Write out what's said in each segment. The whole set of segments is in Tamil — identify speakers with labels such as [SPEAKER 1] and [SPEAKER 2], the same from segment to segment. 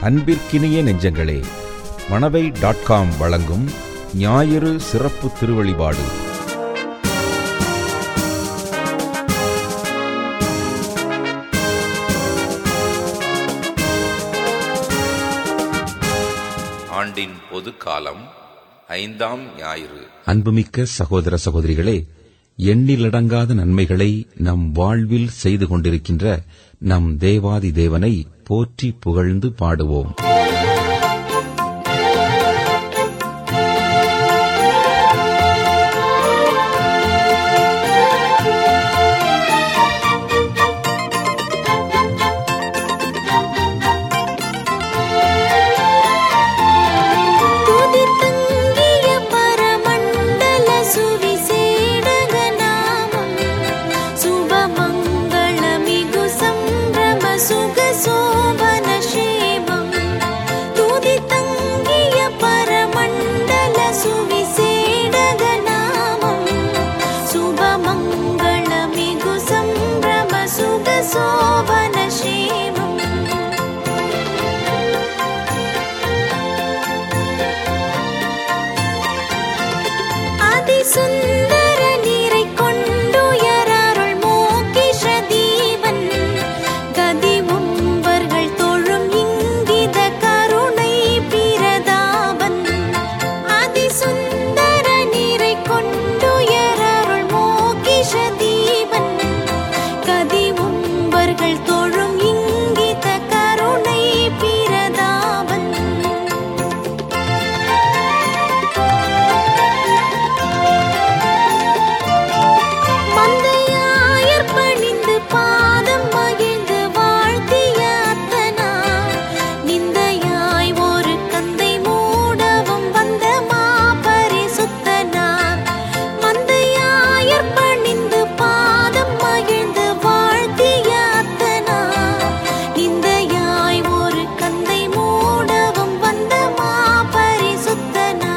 [SPEAKER 1] அன்பிற்கினிய நெஞ்சங்களே மணவை டாட் காம் வழங்கும் ஞாயிறு சிறப்பு திருவழிபாடு
[SPEAKER 2] ஆண்டின் பொது காலம் ஐந்தாம் ஞாயிறு
[SPEAKER 3] அன்புமிக்க சகோதர சகோதரிகளே எண்ணிலடங்காத நன்மைகளை நம் வாழ்வில் செய்து கொண்டிருக்கின்ற நம் தேவாதி தேவனை போற்றி புகழ்ந்து பாடுவோம்
[SPEAKER 4] துதித்தங்கிய பரமண்டல சுவிசேடக நாமம் சுபமங்களமிகு சம்பிரம சுக சோபன சேமம் துதித்தங்கிய பரமண்டல சுவிசேடக நாமம் சுபமங்களமிகு சம்பிரம சுக சோபன சேமம் அதிசுந்தர நீரை கொண்டுயரருள் மோகிஷ தீபன் கதி உம்பர்கள் தொழும் இங்கித கருணை பிரதாபன் அதிசுந்தர நீரை கொண்டுயரருள் மோகிஷ தீபன் கதி உம்பர்கள் தொழும் இங்கித கருணை பிரதாபன் மந்தையாயர் பணிந்து பாதம் மகிழ்ந்து வாழ்த்திய அத்தனா நிந்தையாய் ஒரு கந்தை மூடவும் வந்த மாபரிசுத்தனா மந்தையாயர் பணிந்து பாதம் மகிழ்ந்து வாழ்த்திய அத்தனா நிந்தையாய் ஒரு கந்தை மூடவும் வந்த மாபரிசுத்தனா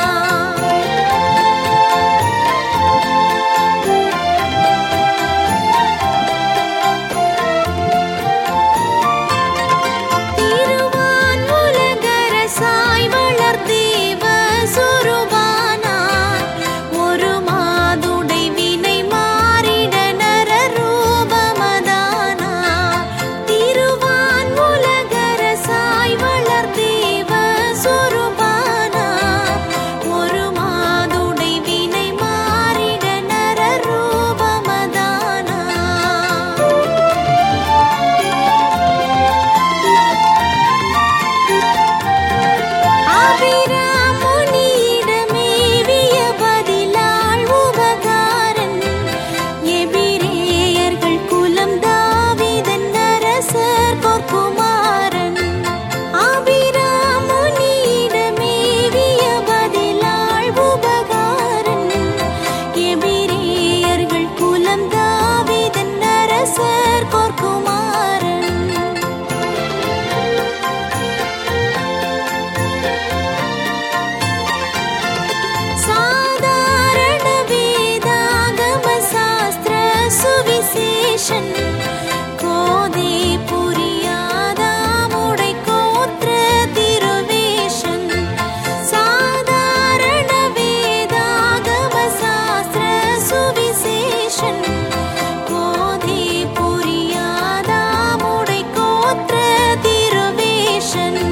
[SPEAKER 4] திருவான் உலகரசாய் வளர் தேவ சுருபானார் ஒரு மாதுடை வினை மாறிட நர ரூபமதானார் திருவான் உலகரசாய் வளர் தேவ சுருபானார் ஒரு மாதுடை வினை மாறிட நர ரூபமதானார் அபிராமுனியிடமேவிய பதிலாள் உபகாரன் எபிரேயர்கள் குலம் தாவீதன் அரசர் பொற்குமாரன் அபிராமுனியிடமேவிய பதிலாள் உபகாரன் எபிரேயர்கள் குலம் தாவீதன் அரசர் பொற்குமாரன் சாதாரண வேதாகம சாஸ்திர சுவிசேஷன் கோதே புரியாதாமுடை கோத்திர திருவேஷன் சாதாரண வேதாகம சாஸ்திர சுவிசேஷன் கோதே புரியாதாமுடை கோத்திர திருவேஷன்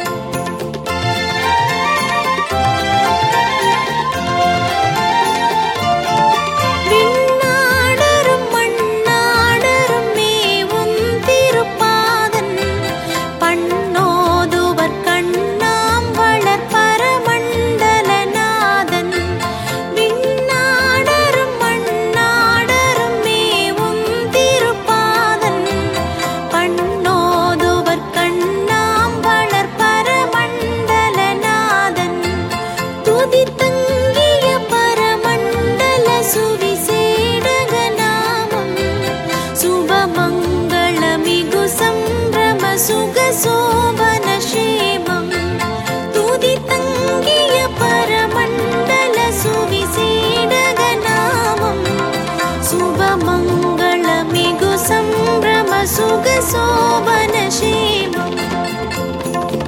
[SPEAKER 4] விண்ணாடரும் மண்ணாடரும் மேவும் திருப்பாதன் பண்ணோதுவர் கண்ணாம் வளர் பரமண்டலநாதன் விண்ணாடரும் மண்ணாடரும் மேவும் திருப்பாதன் பண்ணோதுவர் கண்ணாம் வளர் பரமண்டலநாதன் துதித்தங்கிய பரமண்டல சுவிசேடக நாமம் சுபமங்களமிகு சம்பிரம சுக சோபன சேமம் துதித்தங்கிய பரமண்டல சுவிசேடக நாமம் சுபமங்களமிகு சம்பிரம சுக சோபன சேமம்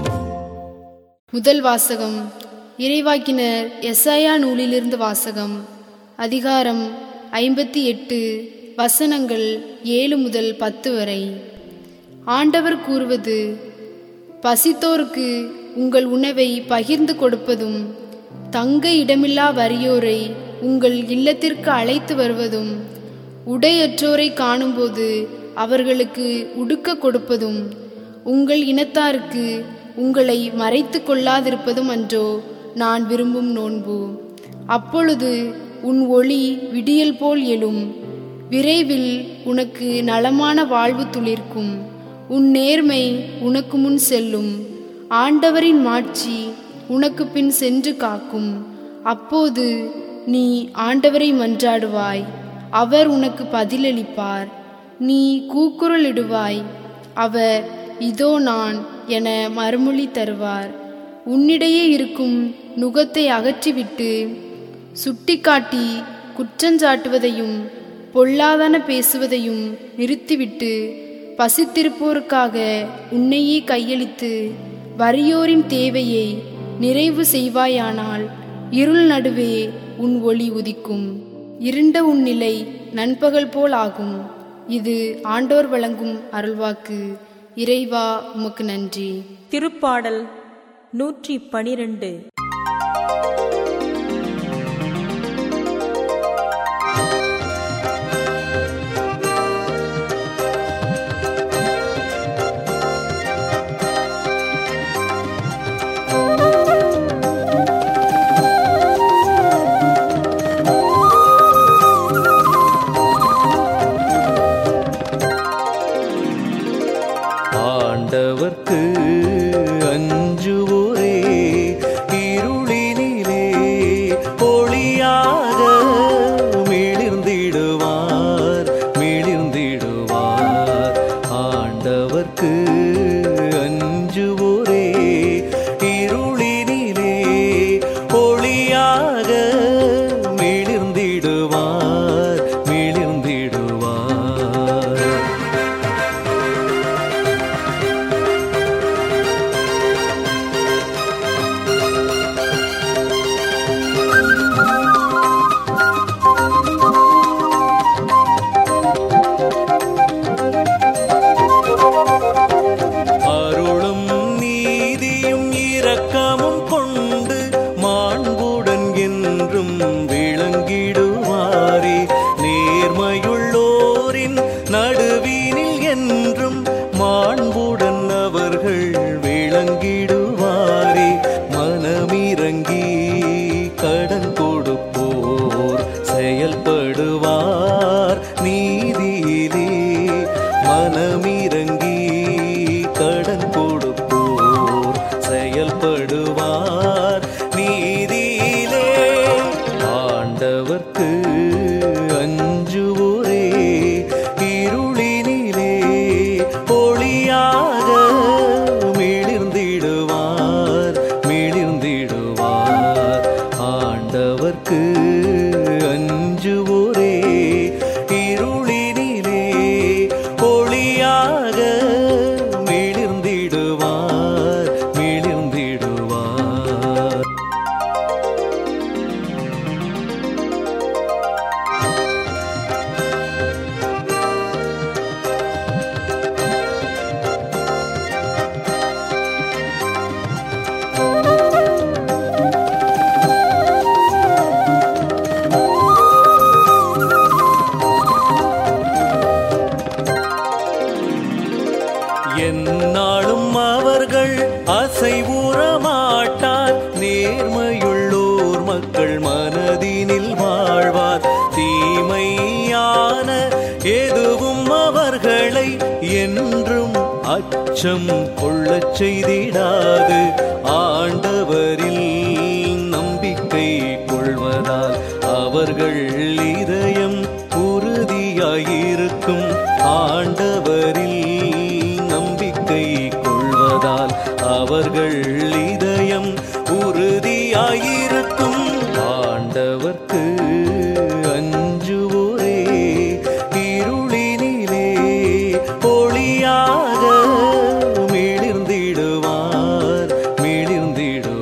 [SPEAKER 5] முதல் வாசகம் இறைவாக்கினர் எஸ்ஐயா நூலிலிருந்து வாசகம் அதிகாரம் ஐம்பத்தி எட்டு வசனங்கள் ஏழு முதல் பத்து வரை ஆண்டவர் கூறுவது பசித்தோருக்கு உங்கள் உணவை பகிர்ந்து கொடுப்பதும் தங்க இடமில்லா வறியோரை உங்கள் இல்லத்திற்கு அழைத்து வருவதும் உடையற்றோரை காணும்போது அவர்களுக்கு உடுக்க கொடுப்பதும் உங்கள் இனத்தாருக்கு உங்களை மறைத்து கொள்ளாதிருப்பதும் அன்றோ நான் விரும்பும் நோன்பு அப்பொழுது உன் ஒளி விடியல் போல் எழும் விரைவில் உனக்கு நலமான வாழ்வு துளிர்க்கும் உன் நேர்மை உனக்கு முன் செல்லும் ஆண்டவரின் மாட்சி உனக்கு பின் சென்று காக்கும் அப்போது நீ ஆண்டவரை மன்றாடுவாய் அவர் உனக்கு பதிலளிப்பார் நீ கூக்குரலிடுவாய் அவர் இதோ நான் என மறுமொழி தருவார் உன்னிடையே இருக்கும் நுகத்தை அகற்றிவிட்டு சுட்டிக்காட்டி குற்றஞ்சாட்டுவதையும் பொல்லாதன பேசுவதையும் நிறுத்திவிட்டு பசித்திருப்போருக்காக உன்னையே கையளித்து வறியோரின் தேவையை நிறைவு செய்வாயானால் இருள் நடுவே உன் ஒளி உதிக்கும் இருண்ட உன் நிலை நண்பகல் போல் ஆகும் இது ஆண்டோர் வழங்கும் அருள்வாக்கு இறைவா உமக்கு நன்றி
[SPEAKER 6] திருப்பாடல் நூற்றி பனிரெண்டு
[SPEAKER 7] ஆண்டவர்க்கு அஞ்சுவோரே இருளினிலே ஒளியாக மிளிர்ந்திடுவார் மிளிர்ந்திடுவார் ஆண்டவர்க்கு அஞ்சுவோரே இருளினிலே ஒளியாக மிளிர்ந்திடுவார் மிளிர்ந்திடுவார் அருளும் நீதியும் இரக்கமும் கொண்டு மாண்புடன் என்றும் விளங்கிடுவாரே நேர்மையுள்ளோரின் நடுவினில் என்றும் மாண்புடன் அவர்கள் விளங்கிடுவாரே மனமிறங்கி கடன் கொடுப்போர் செயல்படுவார் நீதியிலே மனமிறங்கி கடன் கொடுப்போர் செயல்படுவார் நீதியிலே ஆண்டவர்க்கு அஞ்சுவோரே இருளினிலே ஒளியாக மிளிர்ந்திடுவார் மிளிர்ந்திடுவார் ஆண்டவர்க்கு அஞ்சுவோரே இருளினிலே ஒளியாக மிளிர்ந்திடுவார் மிளிர்ந்திடுவார் எந்நாளும் அவர்கள் அசைவுற மாட்டார் நேர்மையுள்ளோர் மக்கள் மனதினில் வாழ்வார் தீமையான எதுவும் அவர்களை என்றும் அச்சம் கொள்ளச் செய்திடாது ஆண்டவரில் நம்பிக்கை கொள்வதால் அவர்கள் இதயம் உறுதியாயிருக்கும் ஆண்டவரில் நம்பிக்கை கொள்வதால் அவர்கள் இதயம் உறுதியாயிருக்கும் ஆண்டவர்க்கு அஞ்சுவோரே இருளினிலே ஒளியாக மிளிர்ந்திடுவார் மிளிர்ந்திடுவார்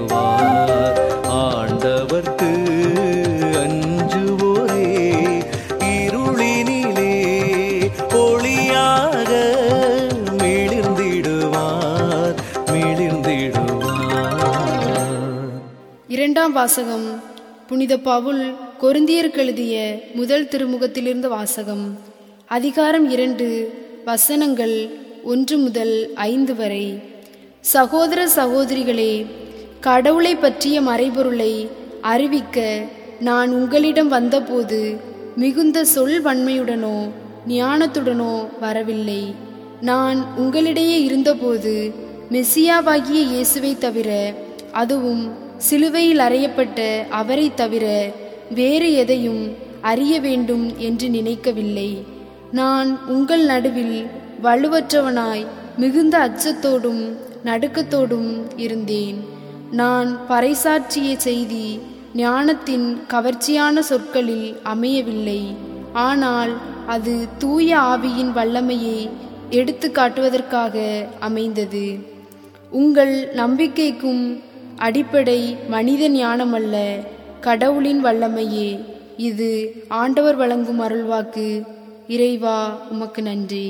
[SPEAKER 5] வாசகம் புனித பவுல் கொருந்தியருக்கு எழுதிய முதல் திருமுகத்திலிருந்து வாசகம் அதிகாரம் இரண்டு வசனங்கள் ஒன்று முதல் ஐந்து வரை சகோதர சகோதரிகளே கடவுளை பற்றிய மறைபொருளை அறிவிக்க நான் உங்களிடம் வந்தபோது மிகுந்த சொல் வன்மையுடனோ ஞானத்துடனோ வரவில்லை நான் உங்களிடையே இருந்தபோது மெசியாவாகிய இயேசுவை தவிர அதுவும் சிலுவையில் அறையப்பட்ட அவரை தவிர வேறு எதையும் அறிய வேண்டும் என்று நினைக்கவில்லை நான் உங்கள் நடுவில் வலுவற்றவனாய் மிகுந்த அச்சத்தோடும் நடுக்கத்தோடும் இருந்தேன் நான் பறைசாற்றிய செய்தி ஞானத்தின் கவர்ச்சியான சொற்களில் அமையவில்லை ஆனால் அது தூய ஆவியின் வல்லமையை எடுத்து காட்டுவதற்காக அமைந்தது உங்கள் நம்பிக்கைக்கும் அடிப்படை மனித ஞானமல்ல கடவுளின் வல்லமையே இது ஆண்டவர் வழங்கும் அருள்வாக்கு இறைவா உமக்கு நன்றி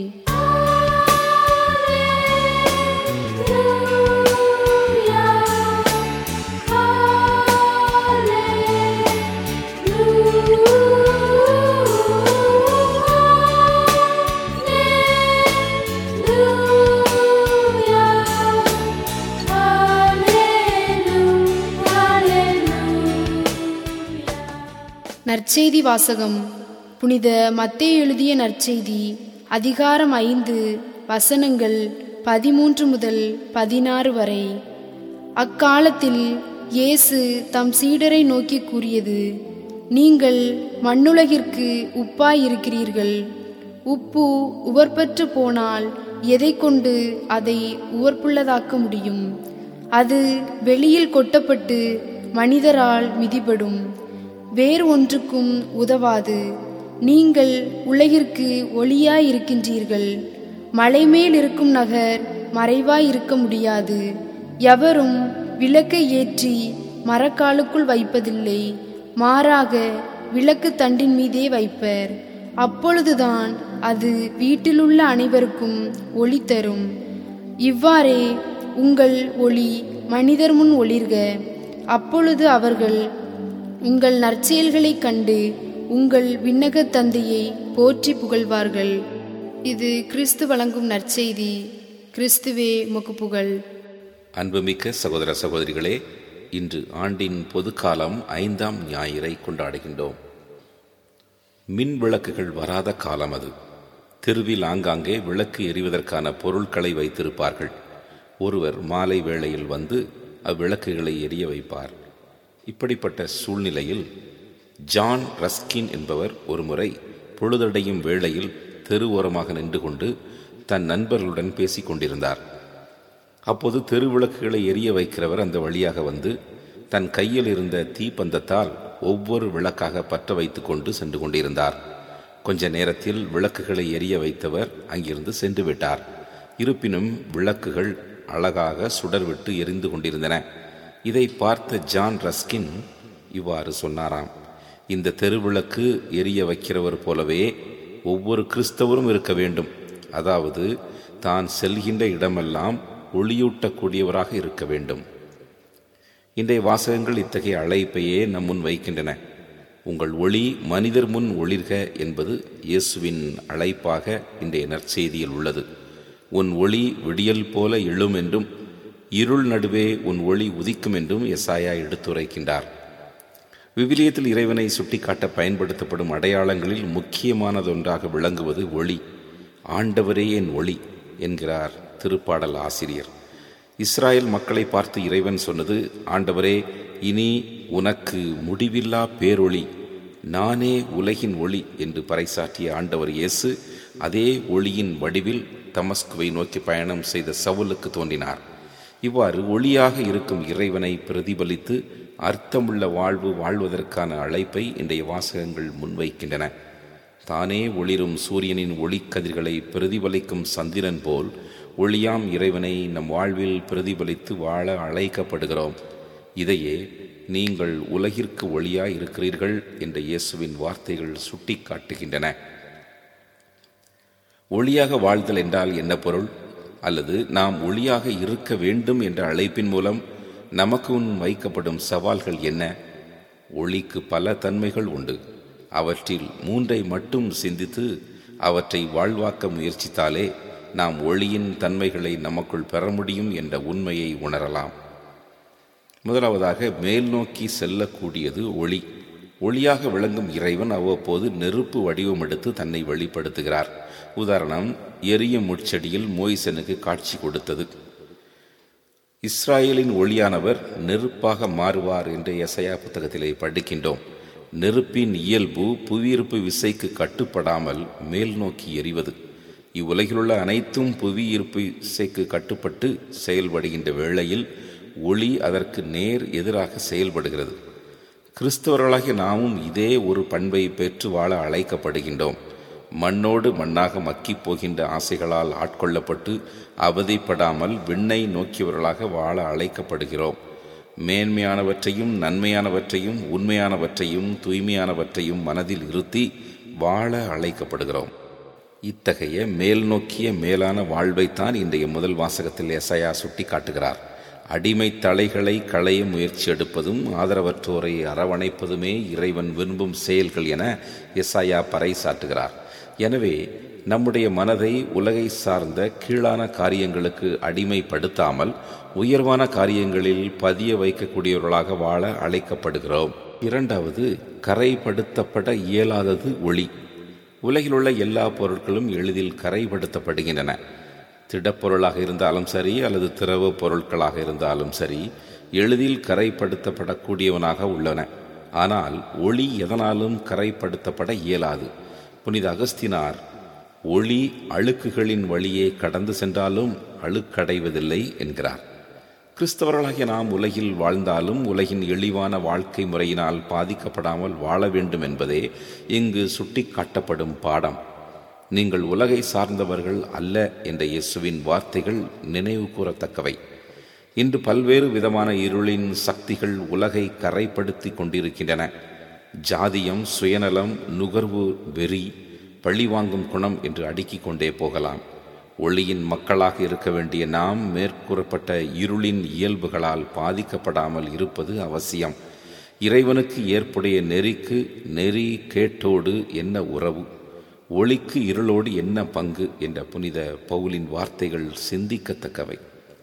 [SPEAKER 5] நற்செய்தி வாசகம் புனித மத்தேயு எழுதிய நற்செய்தி அதிகாரம் ஐந்து வசனங்கள் பதிமூன்று முதல் பதினாறு வரை அக்காலத்தில் இயேசு தம் சீடரை நோக்கி கூறியது நீங்கள் மண்ணுலகிற்கு உப்பாய் இருக்கிறீர்கள் உப்பு உவர்பற்று போனால் எதை கொண்டு அதை உவர்ப்புள்ளதாக்க முடியும் அது வெளியில் கொட்டப்பட்டு மனிதரால் மிதிபடும் வேறு ஒன்றுக்கும் உதவாது நீங்கள் உலகிற்கு ஒளியாய் இருக்கின்றீர்கள் மலைமேல் இருக்கும் நகர் மறைவாய் இருக்க முடியாது எவரும் விளக்கை ஏற்றி மரக்காலுக்குள் வைப்பதில்லை மாறாக விளக்கு தண்டின் மீதே வைப்பர் அப்பொழுதுதான் அது வீட்டிலுள்ள அனைவருக்கும் ஒளி தரும் இவ்வாறே உங்கள் ஒளி மனிதர் முன் ஒளிர்க அப்பொழுது அவர்கள் உங்கள் நற்செயல்களைக் கண்டு உங்கள் விண்ணக தந்தையை போற்றி புகழ்வார்கள் இது கிறிஸ்து வழங்கும் நற்செய்தி கிறிஸ்துவே உமக்கு புகழ்
[SPEAKER 2] அன்புமிக்க சகோதர சகோதரிகளே இன்று ஆண்டின் பொதுக்காலம் ஐந்தாம் ஞாயிறை கொண்டாடுகின்றோம் மின் விளக்குகள் வராத காலம் அது தெருவில் ஆங்காங்கே விளக்கு எரிவதற்கான பொருட்களை வைத்திருப்பார்கள் ஒருவர் மாலை வேளையில் வந்து அவ்விளக்குகளை எரிய வைப்பார் இப்படிப்பட்ட சூழ்நிலையில் ஜான் ரஸ்கின் என்பவர் ஒருமுறை பொழுதடையும் வேளையில் தெரு ஓரமாக நின்று கொண்டு தன் நண்பர்களுடன் பேசிக் கொண்டிருந்தார் அப்போது தெருவிளக்குகளை எரிய வைக்கிறவர் அந்த வழியாக வந்து தன் கையில் இருந்த தீப்பந்தத்தால் ஒவ்வொரு விளக்காக பற்ற வைத்துக் கொண்டு சென்று கொண்டிருந்தார் கொஞ்ச நேரத்தில் விளக்குகளை எரிய வைத்தவர் அங்கிருந்து சென்று விட்டார் இருப்பினும் விளக்குகள் அழகாக சுடர்விட்டு எரிந்து கொண்டிருந்தன இதை பார்த்த ஜான் ரஸ்கின் இவ்வாறு சொன்னாராம் இந்த தெருவிளக்கு எரிய வைக்கிறவர் போலவே ஒவ்வொரு கிறிஸ்தவரும் இருக்க வேண்டும் அதாவது தான் செல்கின்ற இடமெல்லாம் ஒளியூட்டக்கூடியவராக இருக்க வேண்டும் இன்றைய வாசகங்கள் இத்தகைய அழைப்பையே நம் முன் வைக்கின்றன உங்கள் ஒளி மனிதர் முன் ஒளிர்க என்பது இயேசுவின் அழைப்பாக இன்றைய நற்செய்தியில் உள்ளது உன் ஒளி விடியல் போல எழும் என்றும் இருள் நடுவே உன் ஒளி உதிக்கும் என்றும் எஸ்ஆயா எடுத்துரைக்கின்றார் விவிலியத்தில் இறைவனை சுட்டிக்காட்ட பயன்படுத்தப்படும் அடையாளங்களில் முக்கியமானதொன்றாக விளங்குவது ஒளி ஆண்டவரே என் ஒளி என்கிறார் திருப்பாடல் ஆசிரியர் இஸ்ராயல் மக்களை பார்த்து இறைவன் சொன்னது ஆண்டவரே இனி உனக்கு முடிவில்லா பேரொளி நானே உலகின் ஒளி என்று பறைசாற்றிய ஆண்டவர் இயேசு அதே ஒளியின் வடிவில் தமஸ்குவை நோக்கி பயணம் செய்த சவுலுக்கு தோன்றினார் இவ்வாறு ஒளியாக இருக்கும் இறைவனை பிரதிபலித்து அர்த்தமுள்ள வாழ்வு வாழ்வதற்கான அழைப்பை இன்றைய வாசகங்கள் முன்வைக்கின்றன தானே ஒளிரும் சூரியனின் ஒளிக்கதிர்களை பிரதிபலிக்கும் சந்திரன் போல் ஒளியாம் இறைவனை நம் வாழ்வில் பிரதிபலித்து வாழ அழைக்கப்படுகிறோம் இதையே நீங்கள் உலகிற்கு ஒளியாய் இருக்கிறீர்கள் என்ற இயேசுவின் வார்த்தைகள் சுட்டி காட்டுகின்றன ஒளியாக வாழ்தல் என்றால் என்ன பொருள் அல்லது நாம் ஒளியாக இருக்க வேண்டும் என்ற அழைப்பின் மூலம் நமக்கு முன் வைக்கப்படும் சவால்கள் என்ன ஒளிக்கு பல தன்மைகள் உண்டு அவற்றில் மூன்றை மட்டும் சிந்தித்து அவற்றை வாழ்வாக்க முயற்சித்தாலே நாம் ஒளியின் தன்மைகளை நமக்குள் பெற முடியும் என்ற உண்மையை உணரலாம் முதலாவதாக மேல் நோக்கி செல்லக்கூடியது ஒளி ஒளியாக விளங்கும் இறைவன் அவ்வப்போது நெருப்பு வடிவமெடுத்து தன்னை வெளிப்படுத்துகிறார் உதாரணம் எரியும் முட்செடியில் மோய்சனுக்கு காட்சி கொடுத்தது இஸ்ராயேலின் ஒளியானவர் நெருப்பாக மாறுவார் என்று எசையா புத்தகத்திலே படிக்கின்றோம் நெருப்பின் இயல்பு புவியீர்ப்பு விசைக்கு கட்டுப்படாமல் மேல் நோக்கி எரிவது இவ்வுலகிலுள்ள அனைத்தும் புவியீர்ப்பு விசைக்கு கட்டுப்பட்டு செயல்படுகின்ற வேளையில் ஒளி அதற்கு நேர் எதிராக செயல்படுகிறது கிறிஸ்தவர்களாகிய நாமும் இதே ஒரு பண்பை பெற்று வாழ அழைக்கப்படுகின்றோம் மண்ணோடு மண்ணாக மக்கிப் போகின்ற ஆசைகளால் ஆட்கொள்ளப்பட்டு அவதிப்படாமல் விண்ணை நோக்கியவர்களாக வாழ அழைக்கப்படுகிறோம் மேன்மையானவற்றையும் நன்மையானவற்றையும் உண்மையானவற்றையும் தூய்மையானவற்றையும் மனதில் இருத்தி வாழ அழைக்கப்படுகிறோம் இத்தகைய மேல் நோக்கிய மேலான வாழ்வைத்தான் இன்றைய முதல் வாசகத்தில் எசையா சுட்டி காட்டுகிறார் அடிமை தலைகளை களைய முயற்சி எடுப்பதும் ஆதரவற்றோரை அரவணைப்பதுமே இறைவன் விரும்பும் செயல்கள் என எசாயா பறைசாற்றுகிறார் எனவே நம்முடைய மனதை உலகை சார்ந்த கீழான காரியங்களுக்கு அடிமைப்படுத்தாமல் உயர்வான காரியங்களில் பதிய வைக்கக்கூடியவர்களாக வாழ அழைக்கப்படுகிறோம் இரண்டாவது கரைப்படுத்தப்பட இயலாதது ஒளி உலகிலுள்ள எல்லா பொருட்களும் எளிதில் கரைப்படுத்தப்படுகின்றன திடப்பொருளாக இருந்தாலும் சரி அல்லது திரவ பொருட்களாக இருந்தாலும் சரி எளிதில் கரைப்படுத்தப்படக்கூடியவனாக உள்ளன ஆனால் ஒளி எதனாலும் கரைப்படுத்தப்பட இயலாது புனித அகஸ்தினார் ஒளி அழுக்குகளின் வழியே கடந்து சென்றாலும் அழுக்கடைவதில்லை என்கிறார் கிறிஸ்தவர்களாகிய நாம் உலகில் வாழ்ந்தாலும் உலகின் இழிவான வாழ்க்கை முறையினால் பாதிக்கப்படாமல் வாழ வேண்டும் என்பதே இங்கு சுட்டிக்காட்டப்படும் பாடம் நீங்கள் உலகை சார்ந்தவர்கள் அல்ல என்ற இயேசுவின் வார்த்தைகள் நினைவு கூறத்தக்கவை இன்று பல்வேறு விதமான இருளின் சக்திகள் உலகை கரைப்படுத்தி கொண்டிருக்கின்றன ஜாதியம் சுயநலம் நுகர்வு வெறி பழிவாங்கும் குணம் என்று அடுக்கிக் கொண்டே போகலாம் ஒளியின் மக்களாக இருக்க வேண்டிய நாம் மேற்கூறப்பட்ட இருளின் இயல்புகளால் பாதிக்கப்படாமல் இருப்பது அவசியம் இறைவனுக்கு ஏற்புடைய நெறிக்கு நெறி கேட்டோடு என்ன உறவு ஒளிக்கு இருளோடு என்ன பங்கு என்ற புனித பவுலின் வார்த்தைகள் சிந்திக்கத்தக்கவை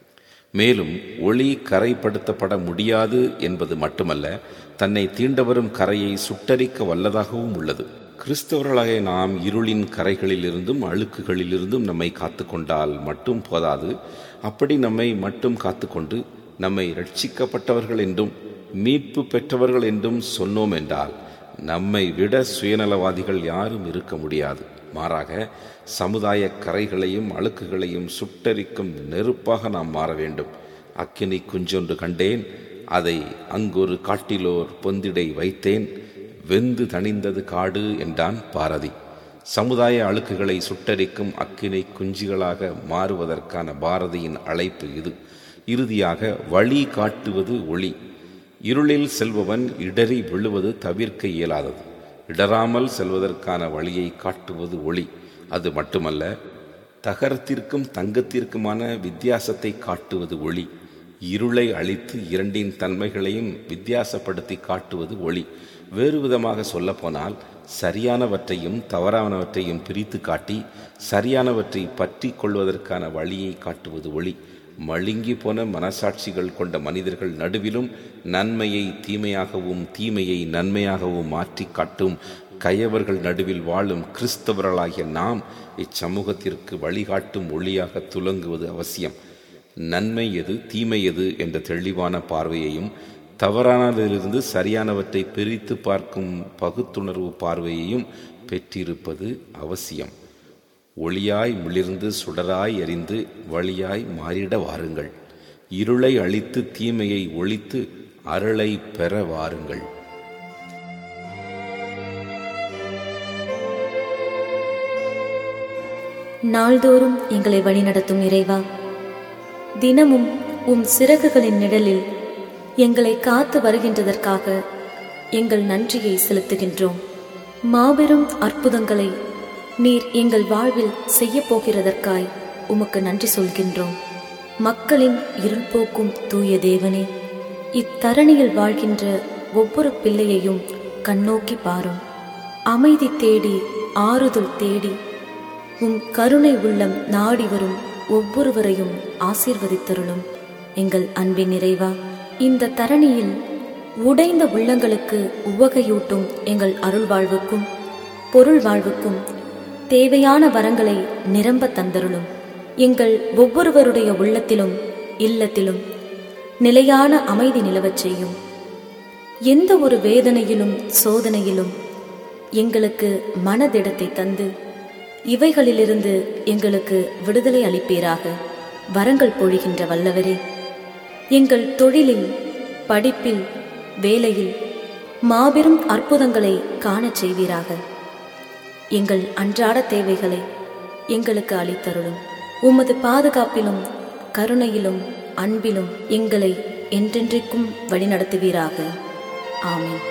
[SPEAKER 2] மேலும் ஒளி கரைப்படுத்தப்பட முடியாது என்பது மட்டுமல்ல தன்னை தீண்டவரும் கரையை சுட்டரிக்க வல்லதாகவும் உள்ளது கிறிஸ்தவர்களாக நாம் இருளின் கரைகளிலிருந்தும் அழுக்குகளிலிருந்தும் நம்மை காத்துக்கொண்டால் மட்டும் போதாது அப்படி நம்மை மட்டும் காத்துக்கொண்டு நம்மை ரட்சிக்கப்பட்டவர்கள் என்றும் மீட்பு பெற்றவர்கள் என்றும் சொன்னோம் என்றால் நம்மை விட சுயநலவாதிகள் யாரும் இருக்க முடியாது மாறாக சமுதாய கரைகளையும் அழுக்குகளையும் சுட்டரிக்கும் நெருப்பாக நாம் மாற வேண்டும் அக்கினி குஞ்சொன்று கண்டேன் அதை அங்கொரு காட்டிலோர் பொந்திடை வைத்தேன் வெந்து தணிந்தது காடு என்றான் பாரதி சமுதாய அழுக்குகளை சுட்டரிக்கும் அக்கினை குஞ்சுகளாக மாறுவதற்கான பாரதியின் அழைப்பு இது இறுதியாக வழி காட்டுவது ஒளி இருளில் செல்பவன் இடறி விழுவது தவிர்க்க இயலாதது இடராமல் செல்வதற்கான வழியை காட்டுவது ஒளி அது மட்டுமல்ல தகரத்திற்கும் தங்கத்திற்குமான வித்தியாசத்தை காட்டுவது ஒளி இருளை அழித்து இரண்டின் தன்மைகளையும் வித்தியாசப்படுத்தி காட்டுவது ஒளி வேறு விதமாக சொல்லப்போனால் சரியானவற்றையும் தவறானவற்றையும் பிரித்து காட்டி சரியானவற்றை பற்றி கொள்வதற்கான வழியை காட்டுவது ஒளி மழுங்கி போன மனசாட்சிகள் கொண்ட மனிதர்கள் நடுவிலும் நன்மையை தீமையாகவும் தீமையை நன்மையாகவும் மாற்றி காட்டும் கயவர்கள் நடுவில் வாழும் கிறிஸ்தவர்களாகிய நாம் இச்சமூகத்திற்கு வழிகாட்டும் ஒளியாக துலங்குவது அவசியம் நன்மை எது தீமை எது என்ற தெளிவான பார்வையையும் தவறானதிலிருந்து சரியானவற்றை பிரித்து பார்க்கும் பகுத்துணர்வு பார்வையையும் பெற்றிருப்பது அவசியம் ஒளியாய் மிளிர்ந்து சுடராய் எரிந்து வழியாய் மாறிட வாருங்கள் இருளை அழித்து தீமையை ஒழித்து அருளை பெற வாருங்கள்
[SPEAKER 8] நாள்தோறும் எங்களை வழிநடத்தும் இறைவா தினமும் உம் சிறகுகளின் நிழலில் எங்களை காத்து வருகின்றதற்காக எங்கள் நன்றியை செலுத்துகின்றோம் மாபெரும் அற்புதங்களை நீர் எங்கள் வாழ்வில் செய்ய போகிறதற்காய் உமக்கு நன்றி சொல்கின்றோம் மக்களின் இருள் போக்கும் தூய தேவனே இத்தரணியில் வாழ்கின்ற ஒவ்வொரு பிள்ளையையும் கண்ணோக்கி பாரும் அமைதி தேடி ஆறுதல் தேடி உம் கருணை உள்ளம் நாடி வரும் ஒவ்வொருவரையும் ஆசீர்வதித்தருளும் எங்கள் அன்பின் நிறைவா இந்த தரணியில் உடைந்த உள்ளங்களுக்கு உவகையூட்டும் எங்கள் அருள் வாழ்வுக்கும் பொருள் வாழ்வுக்கும் தேவையான வரங்களை நிரம்ப தந்தருளும் எங்கள் ஒவ்வொருவருடைய உள்ளத்திலும் இல்லத்திலும் நிலையான அமைதி நிலவச் செய்யும் எந்த ஒரு வேதனையிலும் சோதனையிலும் எங்களுக்கு மனதிடத்தை தந்து இவைகளிலிருந்து எங்களுக்கு விடுதலை அளிப்பீராக வரங்கள் பொழிகின்ற வல்லவரே எங்கள் தொழிலில் படிப்பில் வேலையில் மாபெரும் அற்புதங்களை காணச் செய்வீராக எங்கள் அன்றாட தேவைகளை எங்களுக்கு அளித்தருளும் உமது பாதுகாப்பிலும் கருணையிலும் அன்பிலும் எங்களை என்றென்றைக்கும் வழிநடத்துவீராக ஆமென்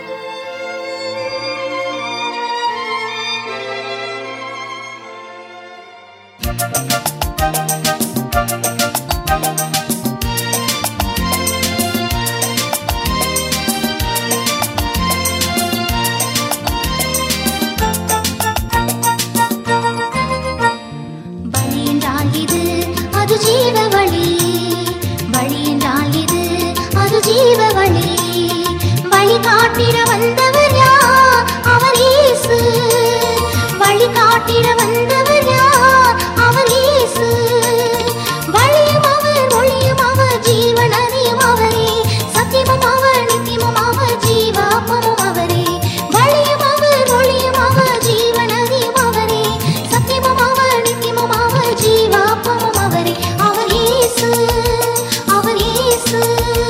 [SPEAKER 4] வழி என்றால் இது அது ஜீவ வழி வழி என்றால் இது அது ஜீவ வழி வழி காட்டிட வந்தவர் யார் அவர் இயேசு வழி காட்டிட வந்தவர் யார் அவர் இயேசு வழியும் அவர் ஒளியும் அவர் ஜீவன் அறியும் அவரே சத்தியமும் அவர் நித்தியமும் அவர் ஜீவாப்பமும் அவரே வழியும் அவர் ஒளியும் அவர் ஜீவன் அறியும் அவரே சத்தியமும் அவர் நித்தியமும் அவர் ஜீவாப்பமும் அவரே அவர் இயேசு அவர் இயேசு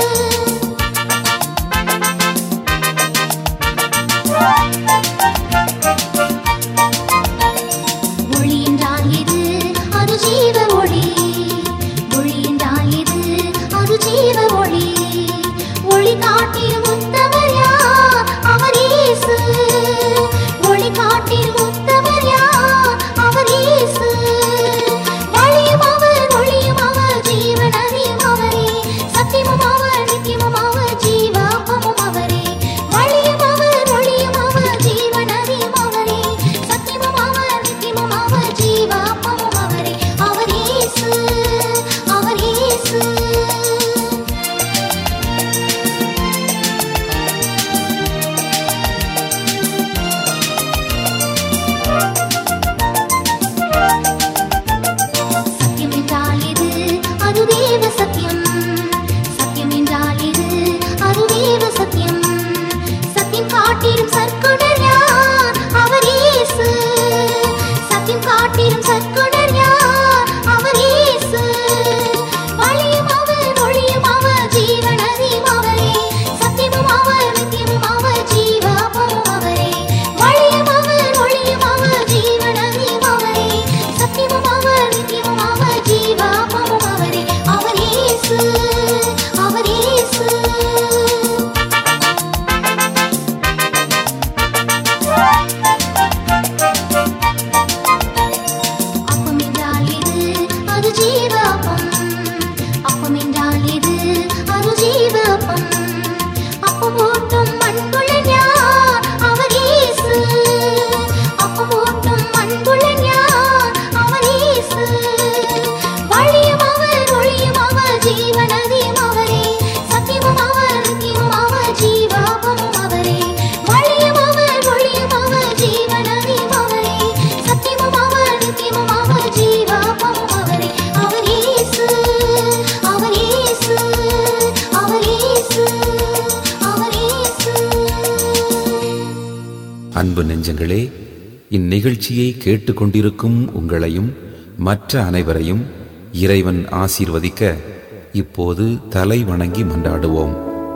[SPEAKER 4] ஒளி என்றால் எது அது ஜீவ ஒளி ஒளி என்றால் எது அது ஜீவ ஒளி ஒளி காட்டிடும் உத்தமர் யார் அவர் இயேசு ஒளி காட்டிடும் உத்தமர் யார் அவர் இயேசு வழியும் அவர் ஒளியும் அவர் ஜீவன் அறியும் அவரே சத்தியமும் அவர் நித்தியமும் அவர் ஜீவாப்பமும் அவரே வழியும் அவர் ஒளியும் அவர் ஜீவன் அறியும் அவரே சத்தியமும் அவர் நித்தியமும் அவர் ஜீவாப்பமும் அவரே அவர் இயேசு அவர் இயேசு சத்தியம் என்றால் எது அது தேவ சத்தியம் சத்தியம் என்றால் எது அது தேவ சத்தியம் சத்தியம் காட்டிடும் சற்குணர் யார் அவர் இயேசு சத்தியம் காட்டிடும் சற்குணர் யார் அவர் இயேசு வழியும் அவர் ஒளியும் அவர் ஜீவன் அறியும் அவரே சத்தியமும் அவர் நித்தியமும் அவர் ஜீவாபமும் அவரே வழியும் அவர் ஒளியும் அவர் ஜீவன் அறியும் அவரே சத்தியமும் அவர் நித்தியமும் அவர் ஜீவாபமும் அவரே அவர் இயேசு அவர் இயேசு அப்பம் என்றால் இது அது ஜீவ அப்பம் அப்பம் என்றால் இது அது ஜீவ அப்பம் அப்பம் ஓட்டும் மண்புலன் யார் அவர் இயேசு அப்பம் ஓட்டும் மண்புலன் யார் அவர் இயேசு வழியும் அவர் ஒளியும் அவர் ஜீவன் அறியும் அவரே சத்தியமும் அவர் நித்தியமும் அவர் ஜீவாபமும் அவரே வழியும் அவர் ஒளியும் அவர் ஜீவன் அறியும் அவரே சத்தியமும் அவர் நித்தியமும் அவர் ஜீவாபமும் அவரே அவர் இயேசு அவர் இயேசு அவர் இயேசு அவர் இயேசு
[SPEAKER 3] அன்பு நெஞ்சங்களே இந்நிகழ்ச்சியை கேட்டுக்கொண்டிருக்கும் உங்களையும் மற்ற அனைவரையும் இறைவன் ஆசீர்வதிக்க இப்போது தலை வணங்கி மன்றாடுவோம்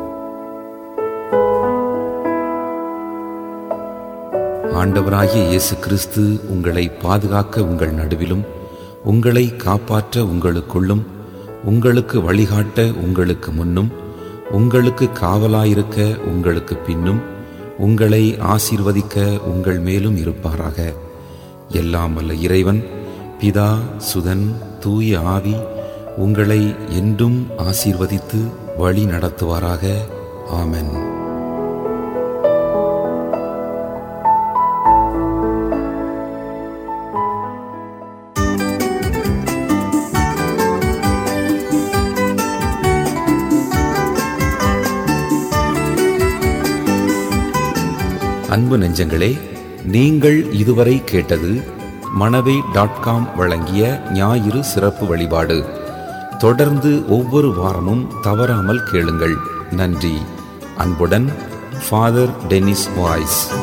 [SPEAKER 3] ஆண்டவராகிய இயேசு கிறிஸ்து உங்களை பாதுகாக்க உங்கள் நடுவிலும் உங்களை காப்பாற்ற உங்களுக்குள்ளும் உங்களுக்கு வழிகாட்ட உங்களுக்கு முன்னும் உங்களுக்கு காவலாயிருக்க உங்களுக்கு பின்னும் உங்களை ஆசீர்வதிக்க உங்கள் மேலும் இருப்பாராக எல்லாம் வல்ல இறைவன் பிதா சுதன் தூய ஆவி உங்களை என்றும் ஆசீர்வதித்து வழி நடத்துவாராக ஆமென் அன்பு நெஞ்சங்களே நீங்கள் இதுவரை கேட்டது மணவை டாட் காம் வழங்கிய ஞாயிறு சிறப்பு வழிபாடு தொடர்ந்து ஒவ்வொரு வாரமும் தவறாமல் கேளுங்கள் நன்றி அன்புடன் ஃபாதர் டென்னிஸ் வாய்ஸ்